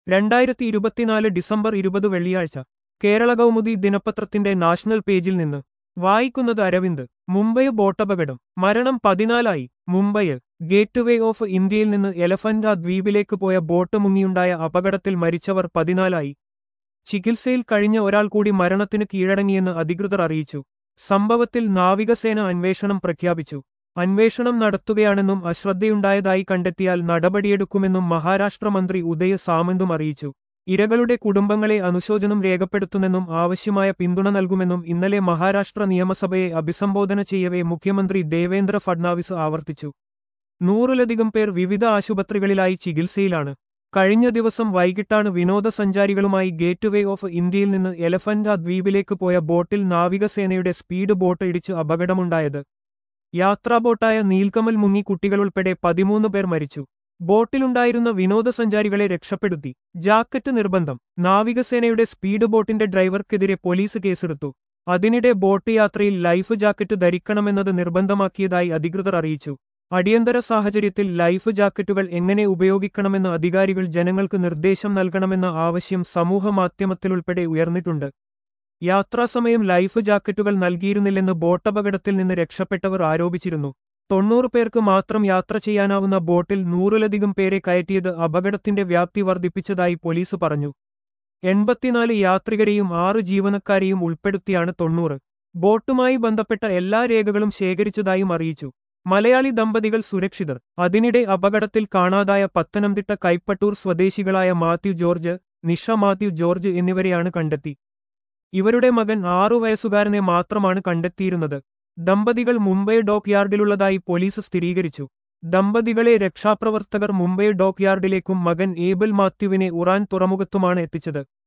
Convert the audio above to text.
രണ്ടായിരത്തി ഇരുപത്തിനാല് ഡിസംബർ ഇരുപത് വെള്ളിയാഴ്ച കേരള കൗമുദി ദിനപത്രത്തിന്റെ നാഷണൽ പേജിൽ നിന്ന് വായിക്കുന്നത് അരവിന്ദ് മുംബൈ ബോട്ടപകടം മരണം പതിനാലായി മുംബൈ ഗേറ്റ്വേ ഓഫ് ഇന്ത്യയിൽ നിന്ന് എലഫന്റ ദ്വീപിലേക്ക് പോയ ബോട്ട് മുങ്ങിയുണ്ടായ അപകടത്തിൽ മരിച്ചവർ പതിനാലായി ചികിത്സയിൽ കഴിഞ്ഞ ഒരാൾ കൂടി മരണത്തിന് കീഴടങ്ങിയെന്ന് അധികൃതർ അറിയിച്ചു സംഭവത്തിൽ നാവികസേന അന്വേഷണം പ്രഖ്യാപിച്ചു അന്വേഷണം നടത്തുകയാണെന്നും അശ്രദ്ധയുണ്ടായതായി കണ്ടെത്തിയാൽ നടപടിയെടുക്കുമെന്നും മഹാരാഷ്ട്ര മന്ത്രി ഉദയ സാമന്തും അറിയിച്ചു ഇരകളുടെ കുടുംബങ്ങളെ അനുശോചനം രേഖപ്പെടുത്തുമെന്നും ആവശ്യമായ പിന്തുണ നൽകുമെന്നും ഇന്നലെ മഹാരാഷ്ട്ര നിയമസഭയെ അഭിസംബോധന ചെയ്യവേ മുഖ്യമന്ത്രി ദേവേന്ദ്ര ഫഡ്നാവിസ് ആവർത്തിച്ചു നൂറിലധികം പേർ വിവിധ ആശുപത്രികളിലായി ചികിത്സയിലാണ് കഴിഞ്ഞ ദിവസം വൈകിട്ടാണ് വിനോദസഞ്ചാരികളുമായി ഗേറ്റ്വേ ഓഫ് ഇന്ത്യയിൽ നിന്ന് എലഫന്റ ദ്വീപിലേക്ക് പോയ ബോട്ടിൽ നാവികസേനയുടെ സ്പീഡ് ബോട്ട് ഇടിച്ച് അപകടമുണ്ടായത് യാത്രാബോട്ടായ നീൽക്കമൽ മുങ്ങി കുട്ടികളുൾപ്പെടെ പതിമൂന്ന് പേർ മരിച്ചു ബോട്ടിലുണ്ടായിരുന്ന വിനോദസഞ്ചാരികളെ രക്ഷപ്പെടുത്തി ജാക്കറ്റ് നിർബന്ധം നാവികസേനയുടെ സ്പീഡ് ബോട്ടിന്റെ ഡ്രൈവർക്കെതിരെ പോലീസ് കേസെടുത്തു അതിനിടെ ബോട്ട് യാത്രയിൽ ലൈഫ് ജാക്കറ്റ് ധരിക്കണമെന്നത് നിർബന്ധമാക്കിയതായി അധികൃതർ അറിയിച്ചു അടിയന്തര സാഹചര്യത്തിൽ ലൈഫ് ജാക്കറ്റുകൾ എങ്ങനെ ഉപയോഗിക്കണമെന്ന് അധികാരികൾ ജനങ്ങൾക്ക് നിർദ്ദേശം നൽകണമെന്ന ആവശ്യം സമൂഹമാധ്യമത്തിലുൾപ്പെടെ ഉയർന്നിട്ടുണ്ട് യാത്രാസമയം ലൈഫ് ജാക്കറ്റുകൾ നൽകിയിരുന്നില്ലെന്ന് ബോട്ടപകടത്തിൽ നിന്ന് രക്ഷപ്പെട്ടവർ ആരോപിച്ചിരുന്നു തൊണ്ണൂറ് പേർക്ക് മാത്രം യാത്ര ചെയ്യാനാവുന്ന ബോട്ടിൽ നൂറിലധികം പേരെ കയറ്റിയത് അപകടത്തിന്റെ വ്യാപ്തി വർദ്ധിപ്പിച്ചതായി പോലീസ് പറഞ്ഞു എൺപത്തിനാല് യാത്രികരെയും ആറ് ജീവനക്കാരെയും ഉൾപ്പെടുത്തിയാണ് തൊണ്ണൂറ് ബോട്ടുമായി ബന്ധപ്പെട്ട എല്ലാ രേഖകളും ശേഖരിച്ചതായും അറിയിച്ചു മലയാളി ദമ്പതികൾ സുരക്ഷിതർ അതിനിടെ അപകടത്തിൽ കാണാതായ പത്തനംതിട്ട കൈപ്പട്ടൂർ സ്വദേശികളായ മാത്യു ജോർജ് നിഷ മാത്യു ജോർജ് എന്നിവരെയാണ് കണ്ടെത്തി ഇവരുടെ മകൻ ആറു വയസ്സുകാരനെ മാത്രമാണ് കണ്ടെത്തിയിരുന്നത് ദമ്പതികൾ മുംബൈ ഡോക്ക് യാർഡിലുള്ളതായി പോലീസ് സ്ഥിരീകരിച്ചു ദമ്പതികളെ രക്ഷാപ്രവർത്തകർ മുംബൈ ഡോക്ക് യാർഡിലേക്കും മകൻ ഏബിൾ മാത്യുവിനെ ഉറാൻ തുറമുഖത്തുമാണ് എത്തിച്ചത്